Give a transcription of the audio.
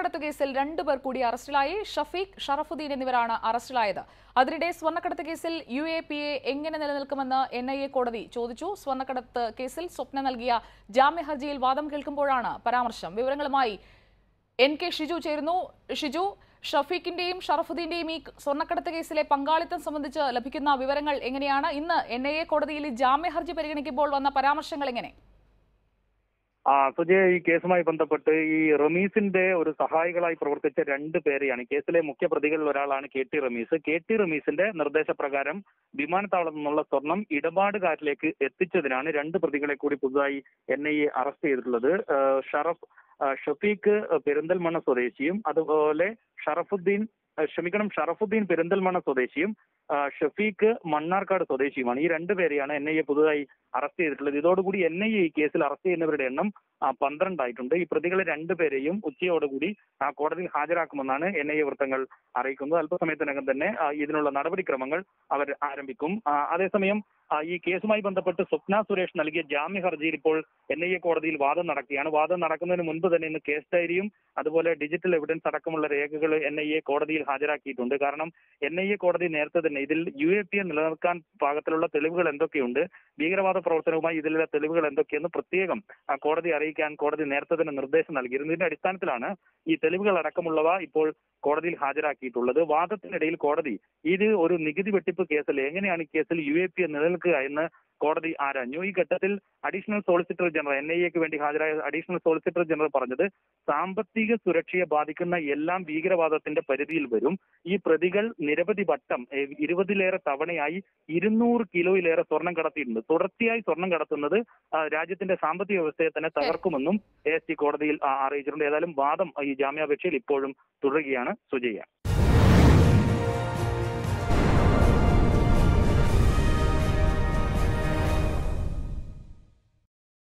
സ്വർണ്ണക്കടത്ത് കേസിൽ രണ്ടുപേർ കൂടി അറസ്റ്റിലായി ഷഫീഖ് ഷറഫുദ്ദീൻ എന്നിവരാണ് അറസ്റ്റിലായത് അതിനിടെ സ്വർണ്ണക്കടത്ത് കേസിൽ യു എ പി എ എങ്ങനെ നിലനിൽക്കുമെന്ന് എൻ ഐ എ കോടതി ചോദിച്ചു സ്വർണ്ണക്കടത്ത് കേസിൽ സ്വപ്ന നൽകിയ ജാമ്യ ഹർജിയിൽ വാദം കേൾക്കുമ്പോഴാണ് പരാമർശം വിവരങ്ങളുമായി എൻ കെ ഷിജു ചേരുന്നു ഷിജു ഷഫീഖിന്റെയും ഷറഫുദ്ദീന്റെയും ഈ സ്വർണ്ണക്കടത്ത് കേസിലെ പങ്കാളിത്തം സംബന്ധിച്ച് ലഭിക്കുന്ന വിവരങ്ങൾ എങ്ങനെയാണ് ഇന്ന് എൻ ഐ എ കോടതിയിൽ ഈ ജാമ്യ ഹർജി പരിഗണിക്കുമ്പോൾ വന്ന പരാമർശങ്ങൾ എങ്ങനെ ആ സുജയ് ഈ കേസുമായി ബന്ധപ്പെട്ട് ഈ റമീസിന്റെ ഒരു സഹായികളായി പ്രവർത്തിച്ച രണ്ട് പേരെയാണ് ഈ കേസിലെ മുഖ്യ പ്രതികളിൽ ഒരാളാണ് K T Ramees K T റമീസിന്റെ നിർദ്ദേശപ്രകാരം വിമാനത്താവളത്തിൽ നിന്നുള്ള സ്വർണം ഇടപാടുകാരിലേക്ക് എത്തിച്ചതിനാണ് രണ്ട് പ്രതികളെ കൂടി പുതുതായി എൻ ഐ എ അറസ്റ്റ് ചെയ്തിട്ടുള്ളത് ആ, ഷറഫ് ആ, ഷഫീഖ് പെരിന്തൽമണ്ണ സ്വദേശിയും അതുപോലെ ഷറഫുദ്ദീൻ ആ, ക്ഷമിക്കണം ഷറഫുദ്ദീൻ പെരിന്തൽമണ്ണ സ്വദേശിയും ആ, ഷഫീഖ് മണ്ണാർക്കാട് സ്വദേശിയുമാണ് ഈ രണ്ടുപേരെയാണ് എൻ ഐ എ പുതുതായി അറസ്റ്റ് ചെയ്തിട്ടുള്ളത് ഇതോടുകൂടി എൻ ഐ എ ഈ കേസിൽ അറസ്റ്റ് ചെയ്യുന്നവരുടെ എണ്ണം ആ, പന്ത്രണ്ടായിട്ടുണ്ട് ഈ പ്രതികളെ രണ്ടുപേരെയും ഉച്ചയോടുകൂടി ആ, കോടതിയിൽ ഹാജരാക്കുമെന്നാണ് എൻ ഐ എ വൃത്തങ്ങൾ അറിയിക്കുന്നത് അല്പസമയത്തിനകം തന്നെ ആ, ഇതിനുള്ള നടപടിക്രമങ്ങൾ അവർ ആരംഭിക്കും ആ, അതേസമയം ആ, ഈ കേസുമായി ബന്ധപ്പെട്ട് സ്വപ്ന സുരേഷ് നൽകിയ ജാമ്യ ഹർജിയിൽ ഇപ്പോൾ എൻ ഐ എ കോടതിയിൽ വാദം നടക്കുകയാണ് വാദം നടക്കുന്നതിന് മുൻപ് തന്നെ ഇന്ന് കേസ് ഡയറിയും അതുപോലെ ഡിജിറ്റൽ എവിഡൻസ് അടക്കമുള്ള രേഖകൾ എൻ ഐ എ കോടതിയിൽ ഹാജരാക്കിയിട്ടുണ്ട് കാരണം എൻ ഐ എ കോടതി നേരത്തെ തന്നെ ഇതിൽ യു എ പി എ നിലനിൽക്കാൻ പാകത്തിലുള്ള തെളിവുകൾ എന്തൊക്കെയുണ്ട് ഭീകരവാദ പ്രവർത്തനവുമായി ഇതിലെ തെളിവുകൾ എന്തൊക്കെയെന്ന് പ്രത്യേകം ആ, കോടതി അറിയിക്കാൻ കോടതി നേരത്തെ തന്നെ നിർദ്ദേശം നൽകിയിരുന്നു ഇതിന്റെ അടിസ്ഥാനത്തിലാണ് ഈ തെളിവുകൾ അടക്കമുള്ളവ ഇപ്പോൾ കോടതിയിൽ ഹാജരാക്കിയിട്ടുള്ളത് വാദത്തിനിടയിൽ കോടതി ഇത് ഒരു നികുതി വെട്ടിപ്പ് കേസല്ലേ എങ്ങനെയാണ് ഈ കേസിൽ യു എ പി എ നിലനിൽക്കുക എന്ന് കോടതി ആരാഞ്ഞു ഈ ഘട്ടത്തിൽ additional solicitor general N I എക്ക് വേണ്ടി ഹാജരായ അഡീഷണൽ സോളിസിറ്റർ ജനറൽ പറഞ്ഞത് സാമ്പത്തിക സുരക്ഷയെ ബാധിക്കുന്ന എല്ലാം ഭീകരവാദത്തിന്റെ പരിധിയിൽ വരും ഈ പ്രതികൾ നിരവധി വട്ടം ഏ, ഇരുപതിലേറെ തവണയായി ഇരുന്നൂറ് കിലോയിലേറെ സ്വർണം കടത്തിയിട്ടുണ്ട് തുടർച്ചയായി സ്വർണം കടത്തുന്നത് ആ, രാജ്യത്തിന്റെ സാമ്പത്തിക വ്യവസ്ഥയെ തന്നെ തകർക്കുമെന്നും എ എസ് ടി കോടതിയിൽ ആ, അറിയിച്ചിട്ടുണ്ട് ഏതായാലും വാദം ഈ ജാമ്യാപേക്ഷയിൽ ഇപ്പോഴും തുടരുകയാണ് സുജയ്യ